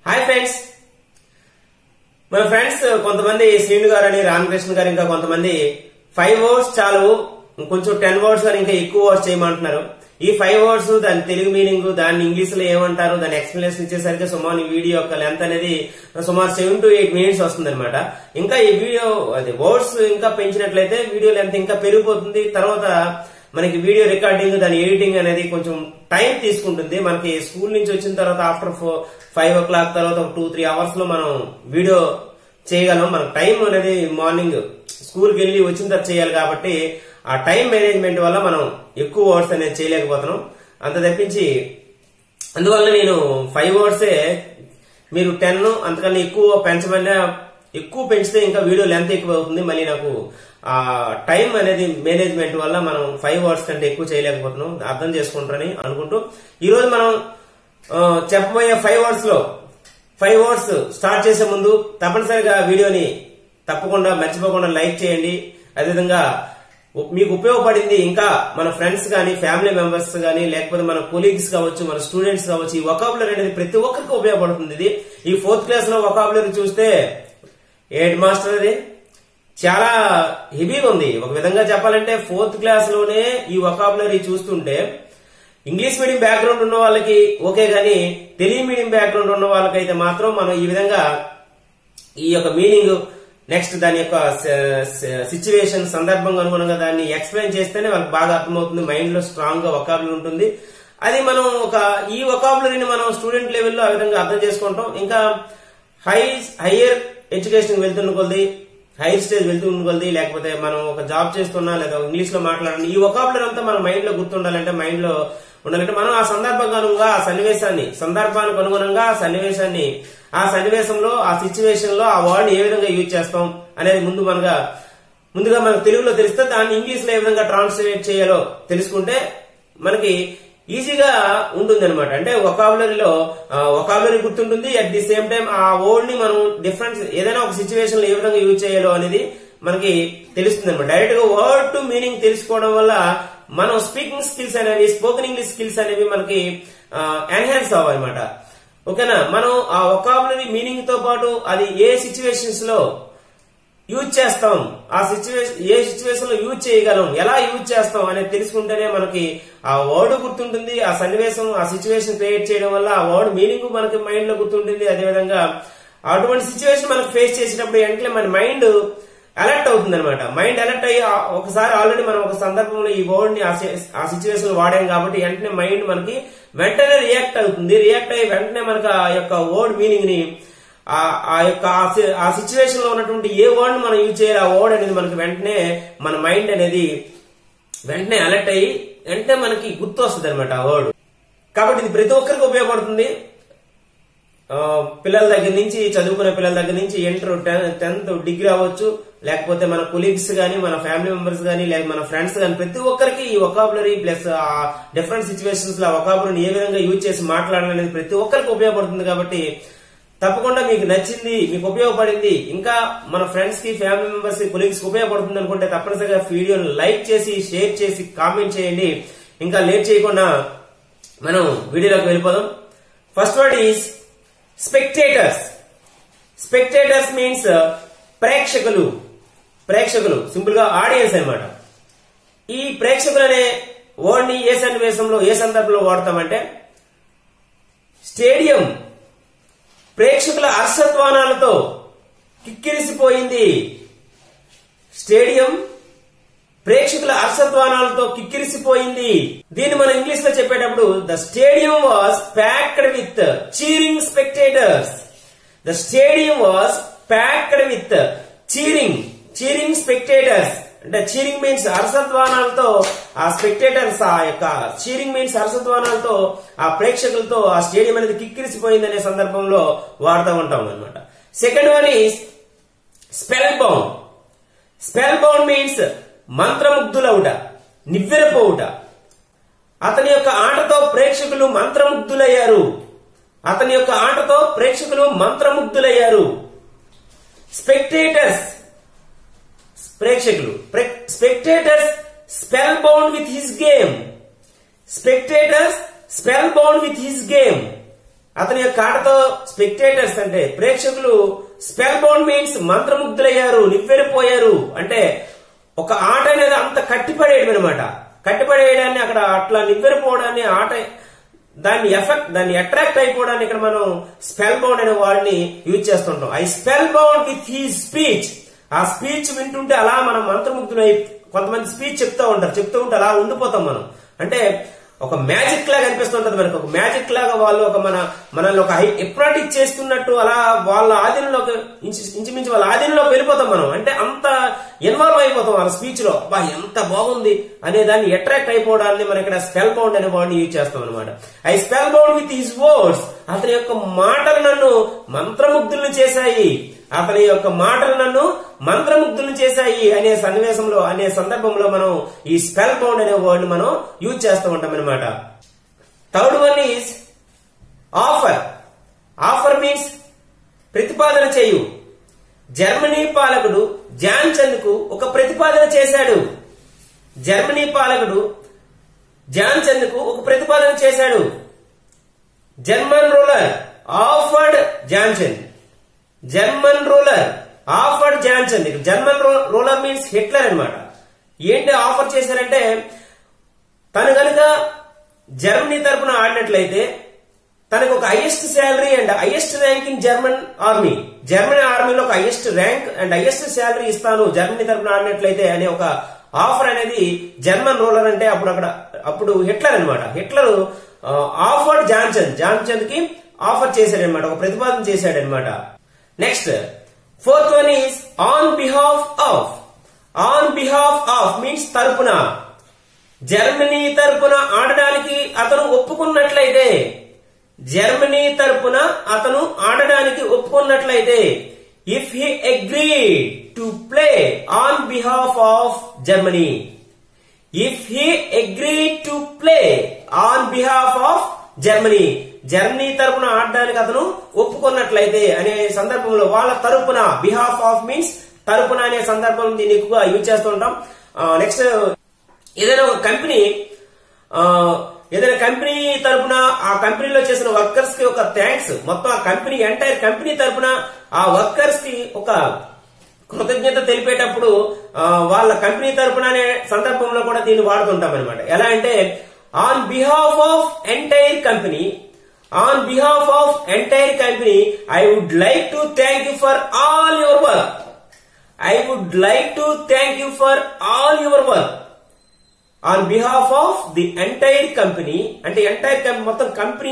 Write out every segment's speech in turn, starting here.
hi friends మన friends కొంతమంది శ్రీను గారు అని రామకృష్ణ గారు ఇంకా కొంతమంది ఫైవ్ వర్డ్స్ చాలు కొంచెం టెన్ వర్డ్స్ గారు ఇంకా ఎక్కువ వర్డ్స్ చేయమంటున్నారు ఈ ఫైవ్ వర్డ్స్ దాని తెలుగు మీనింగ్ దాన్ని ఇంగ్లీష్ లో ఏమంటారు దాని ఎక్స్ప్లెనేషన్ ఇచ్చేసరికి సుమారు ఈ వీడియో యొక్క లెంత్ అనేది సుమారు సెవెన్ టు ఎయిట్ మినిట్స్ వస్తుంది అనమాట ఇంకా ఈ వీడియో అది వర్డ్స్ ఇంకా పెంచినట్లయితే వీడియో లెంత్ ఇంకా పెరిగిపోతుంది తర్వాత మనకి వీడియో రికార్డింగ్ దాని ఎడిటింగ్ అనేది కొంచెం టైం తీసుకుంటుంది మనకి స్కూల్ నుంచి వచ్చిన తర్వాత ఆఫ్టర్ ఫైవ్ ఓ క్లాక్ తర్వాత టూ త్రీ అవర్స్ లో మనం వీడియో చేయగలం మనకు టైం అనేది మార్నింగ్ స్కూల్కి వెళ్ళి వచ్చిన తర్వాత చేయాలి కాబట్టి ఆ టైం మేనేజ్మెంట్ వల్ల మనం ఎక్కువ వర్డ్స్ అనేది చేయలేకపోతున్నాం అంత తప్పించి అందువల్ల నేను ఫైవ్ వర్డ్సే మీరు టెన్ అంతకన్నా ఎక్కువ పెంచమన్నా ఎక్కువ పెంచితే ఇంకా వీడియో లెంత్ ఎక్కువ అవుతుంది మళ్ళీ నాకు ఆ టైం అనేది మేనేజ్మెంట్ వల్ల మనం ఫైవ్ అవర్స్ కంటే ఎక్కువ చేయలేకపోతున్నాం అర్థం చేసుకుంటారని అనుకుంటూ ఈ రోజు మనం ఆ, చెప్పబోయే ఫైవ్ అవర్స్ లో ఫైవ్ అవర్స్ స్టార్ట్ చేసే ముందు తప్పనిసరిగా వీడియోని తప్పకుండా మర్చిపోకుండా లైక్ చేయండి అదేవిధంగా ఉ- మీకు ఉపయోగపడింది ఇంకా మన ఫ్రెండ్స్ కానీ ఫ్యామిలీ మెంబర్స్ కానీ లేకపోతే మన కొలీగ్స్ కావచ్చు మన స్టూడెంట్స్ కావచ్చు ఈ వొకాబులరీ అనేది ప్రతి ఒక్కరికి ఉపయోగపడుతుంది ఇది ఈ ఫోర్త్ క్లాస్ లో వొకాబులరీ చూస్తే ఏంటి మాస్టర్ అది చాలా హెవీగా ఉంది ఒక విధంగా చెప్పాలంటే ఫోర్త్ క్లాస్ లోనే ఈ వొకాబులరీ చూస్తుంటే ఇంగ్లీష్ మీడియం బ్యాక్గ్రౌండ్ ఉన్న వాళ్ళకి ఓకే గానీ తెలుగు మీడియం బ్యాక్గ్రౌండ్ ఉన్న వాళ్ళకైతే మాత్రం మనం ఈ విధంగా ఈ యొక్క మీనింగ్ నెక్స్ట్ దాని యొక్క సిచ్యువేషన్ సందర్భంగా అనుగుణంగా దాన్ని ఎక్స్ప్లెయిన్ చేస్తేనే వాళ్ళకి బాగా అర్థమవుతుంది మైండ్ లో స్ట్రాంగ్ గా వొకాబులరీ ఉంటుంది అది మనం ఒక ఈ వొకాబులరీని మనం స్టూడెంట్ లెవెల్లో ఆ విధంగా అర్థం చేసుకుంటాం ఇంకా హై హయ్యర్ ఎడ్యుకేషన్ వెళ్తున్న కొద్ది హైయర్ స్టేజ్ వెళ్తున్న కొద్ది లేకపోతే మనం ఒక జాబ్ చేస్తున్నా లేదా ఇంగ్లీష్ లో మాట్లాడాలి ఈ వొకాబులరీ అంతా మన మైండ్ లో గుర్తుండాలంటే మైండ్ లో ఉండాలంటే మనం ఆ సందర్భంగా అనుగుణంగా ఆ సన్నివేశాన్ని సందర్భానికి అనుగుణంగా ఆ సన్నివేశాన్ని ఆ సన్నివేశంలో ఆ సిచ్యువేషన్ లో ఆ వర్డ్ ఏ విధంగా యూజ్ చేస్తాం అనేది ముందు మనగా ముందుగా మనకు తెలుగులో తెలిస్తే దాన్ని ఇంగ్లీష్ లో ఏ విధంగా ట్రాన్స్లేట్ చేయాలో తెలుసుకుంటే మనకి ఈజీగా ఉంటుంది అనమాట అంటే ఒకాబులరీలో ఒకాబులరీ గుర్తుంటుంది అట్ ది సేమ్ టైం ఆ వర్డ్ ని మనం డిఫరెంట్ ఏదైనా ఒక సిచ్యువేషన్ లో ఏ విధంగా యూజ్ చేయాలో అనేది మనకి తెలుస్తుంది అనమాట డైరెక్ట్ గా వర్డ్ టు మీనింగ్ తెలుసుకోవడం వల్ల మనం స్పీకింగ్ స్కిల్స్ అనేవి స్పోకెన్ ఇంగ్లీష్ స్కిల్స్ అనేవి మనకి ఎన్హాన్స్ అవ్వనమాట ఓకేనా మనం ఆ ఒకాబులరీ మీనింగ్ తో పాటు అది ఏ సిచ్యువేషన్స్ లో యూజ్ చేస్తాం ఆ సిచ్యువేషన్ ఏ సిచ్యువేషన్ లో యూజ్ చేయగలం ఎలా యూజ్ చేస్తాం అనేది తెలుసుకుంటేనే మనకి ఆ వర్డ్ గుర్తుంటుంది ఆ సన్నివేశం ఆ సిచ్యువేషన్ క్రియేట్ చేయడం వల్ల ఆ వర్డ్ మీనింగ్ మనకి మైండ్ లో గుర్తుంటుంది అదేవిధంగా అటువంటి సిచ్యువేషన్ మనకు ఫేస్ చేసినప్పుడు వెంటనే మన మైండ్ అలర్ట్ అవుతుంది అనమాట మైండ్ అలర్ట్ అయ్యి ఆ- ఒకసారి ఆల్రెడీ మనం ఒక సందర్భంలో ఈ వర్డ్ ని ఆ సి- ఆ సిచ్యువేషన్ వాడాం కాబట్టి వెంటనే మైండ్ మనకి వెంటనే రియాక్ట్ అవుతుంది రియాక్ట్ అయ్యి వెంటనే మనకు ఆ యొక్క వర్డ్ మీనింగ్ ని ఆ ఆ యొక్క ఆ సి- ఆ సిచ్యువేషన్ లో ఉన్నటువంటి ఏ వర్డ్ మనం యూజ్ చేయాలి ఆ వర్డ్ అనేది మనకి వెంటనే మన మైండ్ అనేది వెంటనే అలర్ట్ అయ్యి వెంటనే మనకి గుర్తు వస్తుంది అనమాట ఆ వర్డ్ కాబట్టి ఇది ప్రతి ఒక్కరికి ఉపయోగపడుతుంది ఆ, పిల్లల దగ్గర నుంచి చదువుకునే పిల్లల దగ్గర నుంచి ఇంటర్ టెన్త్ డిగ్రీ అవ్వచ్చు లేకపోతే మన కొలీగ్స్ గానీ మన ఫ్యామిలీ మెంబర్స్ గానీ లేక మన ఫ్రెండ్స్ గానీ ప్రతి ఒక్కరికి ఈ ఒకాబులరీ ప్లస్ డిఫరెంట్ సిచ్యువేషన్స్ లో ఒకాబులరీని ఏ విధంగా యూజ్ చేసి మాట్లాడాలనేది ప్రతి ఒక్కరికి ఉపయోగపడుతుంది కాబట్టి తప్పకుండా మీకు నచ్చింది మీకు ఉపయోగపడింది ఇంకా మన ఫ్రెండ్స్ కి ఫ్యామిలీ మెంబర్స్ కి కొలీగ్స్ కి ఉపయోగపడుతుంది అనుకుంటే తప్పనిసరిగా వీడియోని లైక్ చేసి షేర్ చేసి కామెంట్ చేయండి ఇంకా లేట్ చేయకుండా మనం వీడియోలోకి వెళ్ళిపోదాం first word is spectators spectators means ప్రేక్షకులు ప్రేక్షకులు సింపుల్ గా ఆడియన్స్ అన్నమాట ఈ ప్రేక్షకులు అనే వర్డ్ ని ఏ సన్నివేశంలో ఏ సందర్భంలో వాడతామంటే స్టేడియం ప్రేక్షకుల హర్షధ్వానాలతో కిక్కిరిసిపోయింది స్టేడియం ప్రేక్షకుల హర్షధ్వానాలతో కిక్కిరిసిపోయింది దీన్ని మనం ఇంగ్లీష్ లో చెప్పేటప్పుడు the stadium was packed with cheering spectators the stadium was packed with cheering cheering spectators అంటే చీరింగ్ మీన్స్ హర్షధ్వానాలతో ఆ స్పెక్టేటర్స్ ఆ యొక్క చీరింగ్ మీన్స్ హర్షధ్వానాలతో ఆ ప్రేక్షకులతో ఆ స్టేడియం అనేది కిక్కిరిసిపోయింది అనే సందర్భంలో వాడుతూ ఉంటాం అనమాట second one is spell bound spell bound means మంత్రముగ్ధులవుట నివ్వెరపోవుట అతని యొక్క ఆటతో ప్రేక్షకులు మంత్రముగ్ధులయ్యారు అతని యొక్క ఆటతో ప్రేక్షకులు మంత్రముగ్ధులయ్యారు స్పెక్టేటర్స్ ప్రేక్షకులు spectators spell bound with his game spectators spell bound with his game అతని యొక్క ఆటతో స్పెక్టేటర్స్ అంటే ప్రేక్షకులు స్పెల్ బౌండ్ మీన్స్ మంత్రముగ్ధులయ్యారు నివ్వెరిపోయారు అంటే ఒక ఆట అనేది అంత కట్టిపడేయడం అనమాట కట్టిపడేయడాన్ని అక్కడ అట్లా నివ్వెరిపోవడాన్ని ఆట దాన్ని ఎఫెక్ట్ దాన్ని అట్రాక్ట్ అయిపోవడానికి ఇక్కడ మనం స్పెల్ బౌండ్ అనే వాడిని యూజ్ చేస్తుంటాం I spell bound with he speech ఆ స్పీచ్ వింటుంటే అలా మనం మంత్రముగ్ధులై కొంతమంది స్పీచ్ చెప్తూ ఉంటారు చెప్తూ ఉంటే అలా ఉండిపోతాం మనం అంటే ఒక మ్యాజిక్ లాగా అనిపిస్తుంటది మనకు ఒక మ్యాజిక్ లాగా వాళ్ళు ఒక మన మనల్ని ఒక ఎప్రాటిక్ చేస్తున్నట్టు అలా వాళ్ళ ఆధీనంలోకి ఇంచు- ఇంచుమించు వాళ్ళ ఆధీనంలోకి వెళ్ళిపోతాం మనం అంటే అంత ఇన్వాల్వ్ అయిపోతాం వాళ్ళ స్పీచ్ లో బా ఎంత బాగుంది అనే దాన్ని అట్రాక్ట్ అయిపోవడాన్ని మనం ఇక్కడ స్పెల్ బౌండ్ అనే వర్డ్ యూజ్ చేస్తాం అనమాట I spell bound with his words అతని యొక్క మాటలు నన్ను మంత్రముగ్ధులను చేశాయి అతని యొక్క మాటలు నన్ను మంత్రముగ్ధులను చేశాయి అనే సన్నివేశంలో అనే సందర్భంలో మనం ఈ స్పెల్ బౌండ్ అనే వర్డ్ మనం యూజ్ చేస్తూ ఉంటాం అనమాట third one is offer offer means ప్రతిపాదన చేయు జర్మనీ పాలకుడు జాన్ చంద్ కు ఒక ప్రతిపాదన చేశాడు జర్మనీ పాలకుడు జాన్ చంద్ కు ఒక ప్రతిపాదన చేశాడు German ruler offered Johnson German ruler offered Johnson ఇక్కడ జర్మన్ రూలర్ మీన్స్ హిట్లర్ అన్నమాట ఏంటి ఆఫర్ చేశారంటే తను గనుక జర్మనీ తరపున ఆడినట్లయితే తనకు ఒక highest salary and highest rank in German army Germany ఆర్మీలో ఒక highest rank and highest salary ఇస్తాను జర్మనీ తరపున ఆడినట్లయితే అనే ఒక ఆఫర్ అనేది జర్మన్ రూలర్ అంటే అప్పుడు అక్కడ అప్పుడు హిట్లర్ అనమాట హిట్లర్ ఆఫర్డ్ జాన్సన్ జాన్సన్ కి ఆఫర్ చేశాడనమాట ఒక ప్రతిపాదన చేశాడనమాట next fourth one is on behalf of on behalf of means తరపున జర్మనీ తరపున ఆడడానికి అతను ఒప్పుకున్నట్లయితే జర్మనీ తరపున అతను ఆడడానికి ఒప్పుకున్నట్లయితే if he agree to play on behalf of Germany if he agree to play on behalf of Germany Germany తరపున ఆడడానికి అతను ఒప్పుకున్నట్లయితే అనే సందర్భంలో వాళ్ళ తరపున బిహాఫ్ ఆఫ్ మీన్స్ తరపున అనే సందర్భం దీన్ని ఎక్కువగా యూజ్ చేస్తూ ఉంటాం నెక్స్ట్ ఏదైనా ఒక కంపెనీ ఆ, ఏదైనా కంపెనీ తరపున ఆ కంపెనీలో చేసిన వర్కర్స్ కి ఒక థ్యాంక్స్ మొత్తం ఆ కంపెనీ ఎంటైర్ కంపెనీ తరపున ఆ వర్కర్స్ కి ఒక కృతజ్ఞత తెలిపేటప్పుడు ఆ, వాళ్ళ కంపెనీ తరపున అనే సందర్భంలో కూడా దీన్ని వాడుతుంటాం అనమాట ఎలా అంటే on behalf of entire company on behalf of entire company I would like to thank you for all your work I would like to thank you for all your work on behalf of the entire company అంటే entire మొత్తం company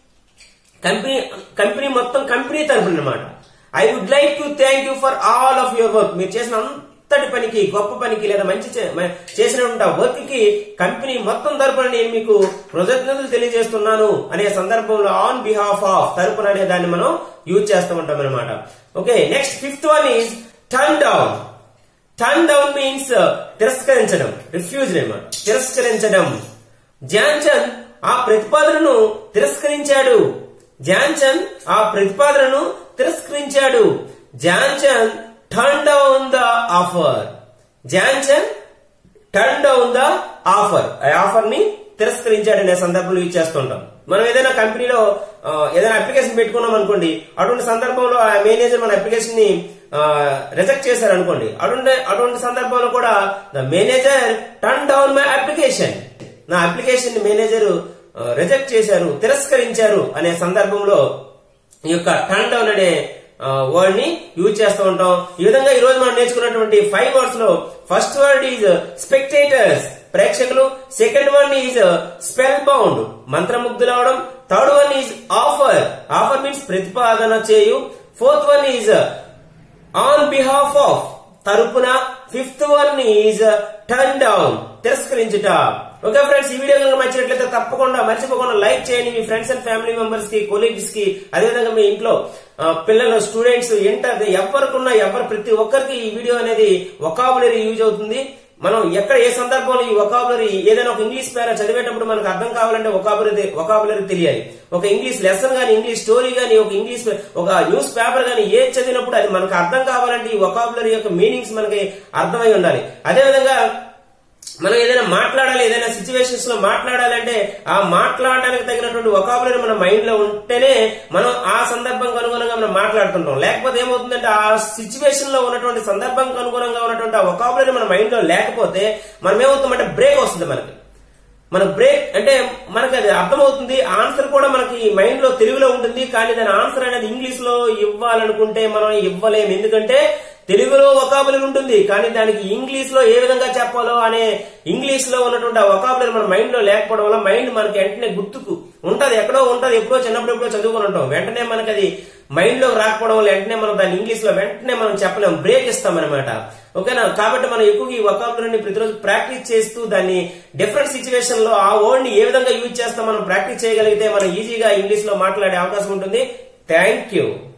company company మొత్తం company తరఫున అనమాట I would like to thank you for all of your work మీరు చేసిన అంతటి పనికి గొప్ప పనికి లేదా మంచి చే- మ- చేసినటువంటి వర్క్ కి కంపెనీ మొత్తం తరపున నేను మీకు కృతజ్ఞతలు తెలియజేస్తున్నాను అనే సందర్భంలో ఆన్ బిహాఫ్ ఆఫ్ తరపున అనే దాన్ని మనం యూజ్ చేస్తూ ఉంటాం అనమాట okay next fifth one is turn down turn down means తిరస్కరించడం రిఫ్యూజ్ అనమాట తిరస్కరించడం జాన్సన్ ఆ ప్రతిపాదనను తిరస్కరించాడు జాన్సన్ ఆ ప్రతిపాదనను తిరస్కరించాడు Johnson turn down the offer Johnson turn down the offer ఆ ఆఫర్ ని తిరస్కరించాడు అనే సందర్భంలో యూజ్ చేస్తుంటాం మనం ఏదైనా కంపెనీలో ఆ, ఏదైనా అప్లికేషన్ పెట్టుకున్నాం అనుకోండి అటువంటి సందర్భంలో ఆ మేనేజర్ మన అప్లికేషన్ ని రిజెక్ట్ చేశారు అనుకోండి అటువంటి అటువంటి సందర్భంలో కూడా the manager turn down my application నా అప్లికేషన్ ని మేనేజర్ రిజెక్ట్ చేశారు తిరస్కరించారు అనే సందర్భంలో ఈ యొక్క టర్న్ డౌన్ అనే వర్డ్ ని యూజ్ చేస్తూ ఉంటాం ఈ విధంగా ఈ రోజు మనం నేర్చుకున్నటువంటి ఫైవ్ వర్డ్స్ లో ఫస్ట్ వర్డ్ ఈజ్ స్పెక్టేటర్స్ ప్రేక్షకులు second one is spell bound మంత్రముగ్ధులవడం third one is offer offer means ప్రతిపాదన చేయు fourth one is on behalf of తరపున fifth one is turn down తిరస్కరించుట okay friends ఈ వీడియో కనుక నచ్చినట్లయితే తప్పకుండా మర్చిపోకుండా లైక్ చేయండి మీ ఫ్రెండ్స్ అండ్ ఫ్యామిలీ మెంబర్స్ కి కొలీగ్స్ కి అదేవిధంగా మీ ఇంట్లో ఆ, పిల్లలు స్టూడెంట్స్ ఇంటర్ ఎవరికున్నా ఎవరు ప్రతి ఒక్కరికి ఈ వీడియో అనేది ఒకాబులరీ యూజ్ అవుతుంది మనం ఎక్కడ ఏ సందర్భంలో ఈ ఒకాబులరీ ఏదైనా ఒక ఇంగ్లీష్ పేర చదివేటప్పుడు మనకు అర్థం కావాలంటే ఒకాబులరీ ఒకాబులరీ తెలియాలి ఒక ఇంగ్లీష్ లెసన్ గానీ ఇంగ్లీష్ స్టోరీ గానీ ఒక ఇంగ్లీష్ ఒక న్యూస్ పేపర్ గానీ ఏది చదివినప్పుడు అది మనకు అర్థం కావాలంటే ఈ ఒకాబులరీ యొక్క మీనింగ్స్ మనకి అర్థమై ఉండాలి అదేవిధంగా మనం ఏదైనా మాట్లాడాలి ఏదైనా సిచ్యువేషన్స్ లో మాట్లాడాలంటే ఆ మాట్లాడడానికి తగినటువంటి ఒకాబులరీ మన మైండ్ లో ఉంటేనే మనం ఆ సందర్భంకి అనుగుణంగా మనం మాట్లాడుతుంటాం లేకపోతే ఏమవుతుందంటే ఆ సిచ్యువేషన్ లో ఉన్నటువంటి సందర్భంకి అనుగుణంగా ఉన్నటువంటి ఆ ఒకాబులరీ మన మైండ్ లో లేకపోతే మనం ఏమవుతామంటే బ్రేక్ వస్తుంది మనకి మన బ్రేక్ అంటే మనకి అది అర్థమవుతుంది ఆన్సర్ కూడా మనకి మైండ్ లో తెలుగులో ఉంటుంది కానీ దాని ఆన్సర్ అనేది ఇంగ్లీష్ లో ఇవ్వాలనుకుంటే మనం ఇవ్వలేము ఎందుకంటే తెలుగులో వకాబులరీ ఉంటుంది కానీ దానికి ఇంగ్లీష్ లో ఏ విధంగా చెప్పాలో అనే ఇంగ్లీష్ లో ఉన్నటువంటి ఆ వకాబులరీ మన మైండ్ లో లేకపోవడం వల్ల మైండ్ మనకి వెంటనే గుర్తుకు ఉంటది ఎక్కడో ఉంటది ఎప్పుడో చిన్నప్పుడు ఎప్పుడో చదువుకుని ఉంటాం వెంటనే మనకి అది మైండ్ లో రాకపోవడం వల్ల వెంటనే మనం దాన్ని ఇంగ్లీష్ లో వెంటనే మనం చెప్పలేము బ్రేక్ ఇస్తాం అనమాట ఓకేనా కాబట్టి మనం ఎక్కువగా ఈ వకాబులరీని ప్రతిరోజు ప్రాక్టీస్ చేస్తూ దాన్ని డిఫరెంట్ సిచ్యువేషన్ లో ఆ వర్డ్ ని ఏ విధంగా యూజ్ చేస్తాం మనం ప్రాక్టీస్ చేయగలిగితే మనం ఈజీగా ఇంగ్లీష్ లో మాట్లాడే అవకాశం ఉంటుంది థ్యాంక్ యూ